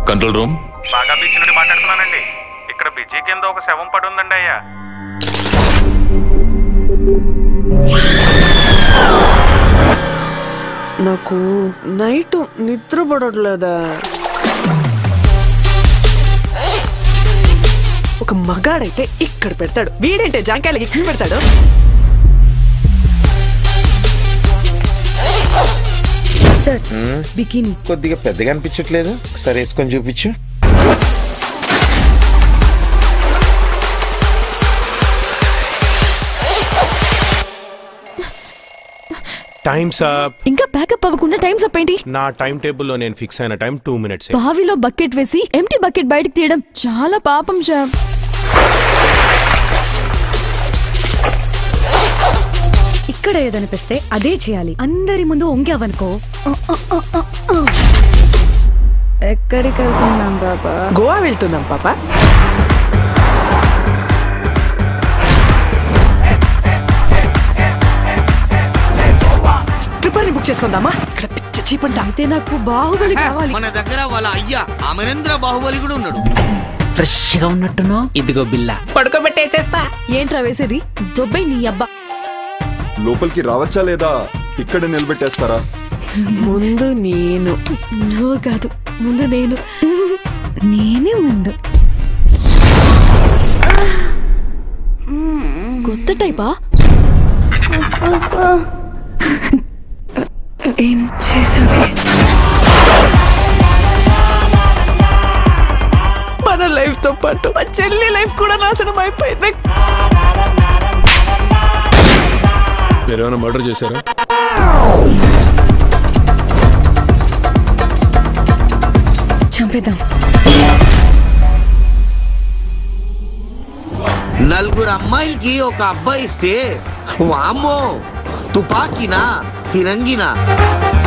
Control room బాగా beach నుండి మాట్లాడుతున్నానండి ఇక్కడ బిజీ కింద ఒక శవం పడి ఉందండి అయ్యా నాకు నైట్ నిద్ర పడట్లేదా ఒక మగాడైతే ఇక్కడ పెడతాడు వీడంటే జాంకాయలకి ఇక్కడ పెడతాడు సార్ బికినీ కొద్దిగా పెద్దగా అనిపించట్లేదు ఒకసారి వేసుకొని చూపించు టైమ్స్ అప్ ఇంకా ప్యాకప్ అవ్వకుండా టైం అప్ ఏంటి నా టైం టేబుల్లో నేను ఫిక్స్ అయిన టైం టూ మినిట్స్ బావిలో బకెట్ వేసి ఎంటీ బకెట్ బయటకు తీయడం చాలా పాపం శ్యామ్ ఇక్కడ ఏదనిపిస్తే అదే చేయాలి అందరి ముందు వంగావనుకో ఆ, ఆ, ఆ, ఆ, ఆ. ఎక్కడికి వెళ్తున్నాం బాబా గోవా వెళ్తున్నాం పాప ట్రిప్పర్ని బుక్ చేసుకుందామా ఇక్కడ పిచ్చ చీపంట అయితే నాకు బాహుబలి కావాలి మన దగ్గర వాళ్ళ అయ్యా అమరేంద్ర బాహుబలి కూడా ఉన్నాడు ఫ్రెష్ గా ఉన్నట్టును ఇదిగో బిల్ల పడుకోబెట్టేసేస్తా ఏంట్రా వేసేది దొబ్బై నీ అబ్బా లోపలికి రావచ్చా లేదా ఇక్కడ నిలబెట్టేస్తారా ముందు నేను నువ్వు కాదు ముందు నేను నేనే ముందు కొత్త టైపా ఏం చేసావే మన లైఫ్ తో పాటు మా చెల్లి లైఫ్ కూడా నాశనం అయిపోయింది మీరేమైనా మర్డర్ చేశారా చంపేద్దాం నలుగురు అమ్మాయిలకి ఒక అబ్బాయి ఇస్తే వామ్మో తుపాకీనా ఫిరంగినా